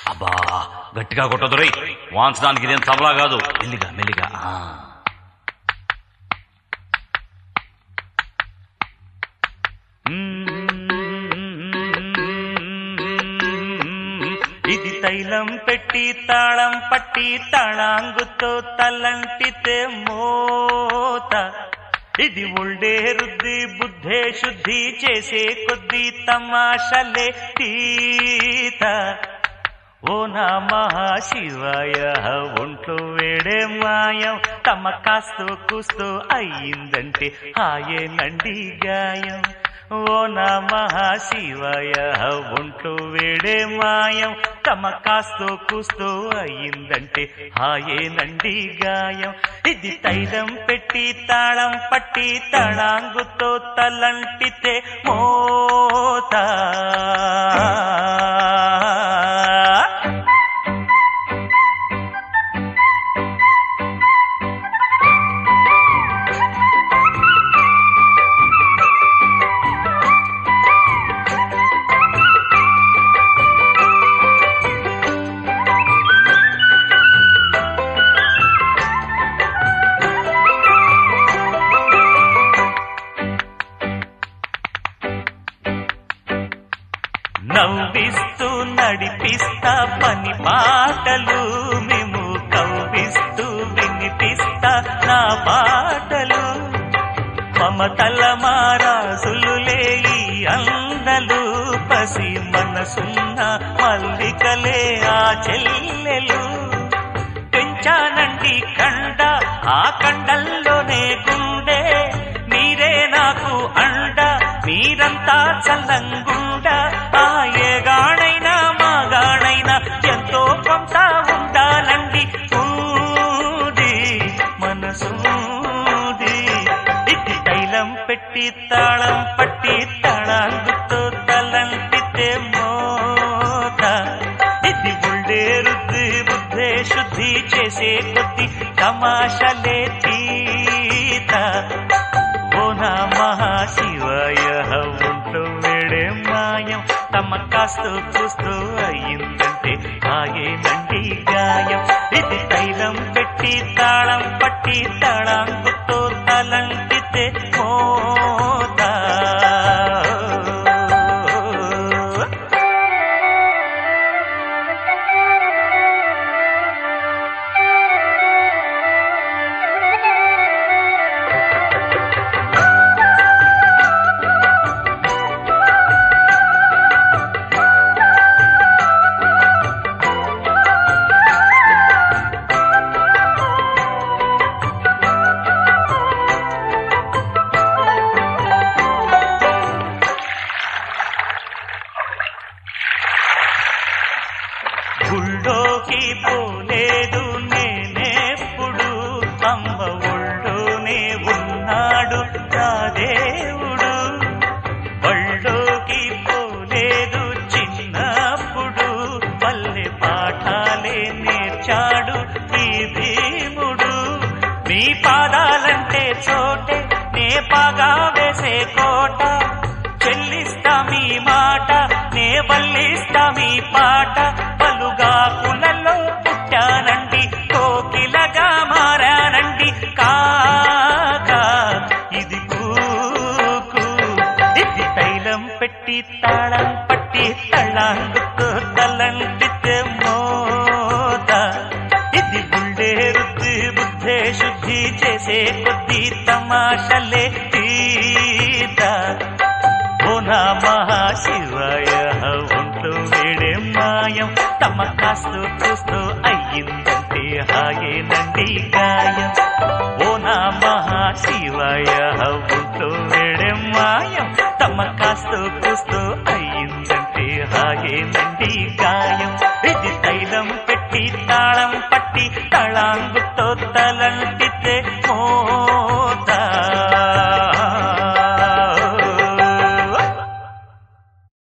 అబ్బా గట్టిగా కొట్టదురై వాంచడానికి ఇదేం తబలా కాదు మెల్లిగా మెల్లిగా ఆ. ఇది తైలం పెట్టి తాళం పట్టి తళాంగుతో తలంటితే మోత ఇది ఉల్డే రుద్ది బుద్ధే శుద్ధి చేసే కొద్ది తమాషలే తీత ఓ నమః శివాయ ఒంట్లో వేడే మాయం తమ కాస్తో కూస్తో అయ్యిందంటే హాయేనండి గాయం ఓ నమః శివాయ ఒంట్లో వేడే మాయం తమ కాస్తో కూస్తో అయ్యిందంటే హాయేనండి గాయం ఇది తైలం పెట్టి తాళం పట్టి తళాంగుతో తలంటితే మోత నవ్విస్తూ నడిపిస్తా పని పాటలు మేము కవ్విస్తూ వినిపిస్తా నా పాటలు మమతల మారాసులు లేయి అందలు పసి మనసున్న మల్లికలే ఆ చెల్లెలు పెంచానండి కండ ఆ కండల్లోనే గుండె మీరే నాకు అండ మీరంతా చల్లంగుండ ఆ ఏగాడైనా మాగాడైనా ఎంతో కొంత ఉండాలండి ఊది మనసూది ఇది తైలం పెట్టి తాళం పట్టి తళాంగుతో తలంటితే మోత ఇది బుల్డే రుద్ది బుద్ధే శుద్ధి చేసే కొద్ది తమాషలే తీత ఓ నమః శివాయ ఒంట్లో వేడే మాయం తమ కాస్తూ చూస్తూ అయ్యిందంటే ఆయేనండి గాయం ఇది తైలం పెట్టి తాళం పట్టి తళాంగుతో తలంటితే మోత గుళ్ళోకి పోలేదు నేనేప్పుడు అమ్మ ఒళ్ళోనే ఉన్నాడు నా దేవుడు బళ్ళోకి పోలేదు చిన్నప్పుడు పల్లె పాఠాలే నేర్చాడు ఈ భీముడు మీ పాదాలంటే చోటే నే పాగా వేసే కోట చెల్లిస్తా మీ మాట నే వల్లిస్తా మీ పాట పలుగా కులలో పుట్టానండి కోకిలగా మారానండి కాక ఇది కూకు ఇది తైలం పెట్టి తాళం పట్టి తళాంగుతో తలంటితే మోత ఇది గుండె రుద్ది బుద్ధే శుద్ధి చేసే కొద్ది తమాషలే తీత ఓ నమః శివాయ ఒంట్లో వేడే మాయం తమ కాస్తూ చూస్తూ అయ్యిందంటే హాయేనండి గాయం ఓ నమః శివాయ ఒంట్లో వేడే మాయం తమ కాస్తూ చూస్తూ